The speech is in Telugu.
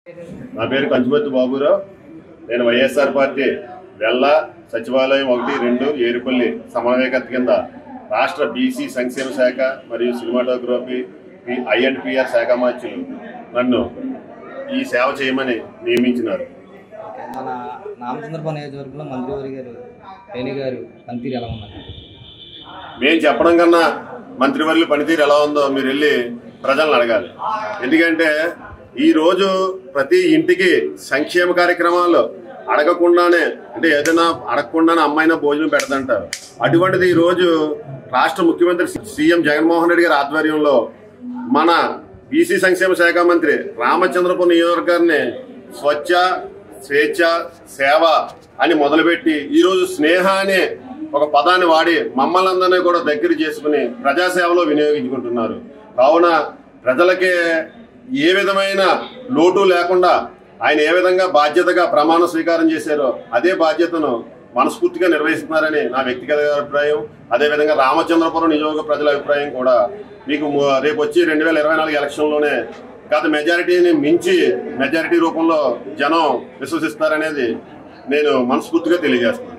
నా పేరు కంచుమర్తి బాబురావు నేను వైఎస్ఆర్ పార్టీ వెల్ల సచివాలయం ఒకటి రెండు ఏరుపల్లి సమన్వయకర్త కింద రాష్ట్ర బీసీ సంక్షేమ శాఖ మరియు సినిమాటోగ్రఫీ ఐ అండ్ పిఆర్ శాఖ మార్చులు నన్ను ఈ సేవ చేయమని నియమించినారు ఓకే, మన రామచంద్రపురం నియోజకవర్గంలో మంత్రివారి గారు రేణి గారు పనితీరు ఎలా ఉన్నారు మేము చెప్పడం కన్నా మంత్రివర్యుల పనితీరు ఎలా ఉందో మీరు వెళ్ళి ప్రజలను అడగాలి ఎందుకంటే ఈ రోజు ప్రతి ఇంటికి సంక్షేమ కార్యక్రమాలు అడగకుండానే అంటే ఏదైనా అడగకుండానే అమ్మాయినా భోజనం పెడతంటారు అటువంటిది ఈ రోజు రాష్ట్ర ముఖ్యమంత్రి సీఎం జగన్మోహన్ రెడ్డి గారి ఆధ్వర్యంలో మన బీసీ సంక్షేమ శాఖ మంత్రి రామచంద్రపురం నియోజకవర్గాన్ని స్వచ్ఛ స్వేచ్ఛ సేవ అని మొదలుపెట్టి ఈరోజు స్నేహ అనే ఒక పదాన్ని వాడి మమ్మల్ని అందరినీ కూడా దగ్గర చేసుకుని ప్రజాసేవలో వినియోగించుకుంటున్నారు కావున ప్రజలకి ఏ విధమైన లోటు లేకుండా ఆయన ఏ విధంగా బాధ్యతగా ప్రమాణ స్వీకారం చేశారో అదే బాధ్యతను మనస్ఫూర్తిగా నిర్వహిస్తున్నారని నా వ్యక్తిగత అభిప్రాయం అదేవిధంగా రామచంద్రపురం నియోజక ప్రజల అభిప్రాయం కూడా మీకు ము- రేపు వచ్చి రెండు వేల ఇరవై నాలుగు ఎలక్షన్లోనే గత మెజారిటీని మించి మెజారిటీ రూపంలో జనం విశ్వసిస్తారనేది నేను మనస్ఫూర్తిగా తెలియజేస్తున్నాను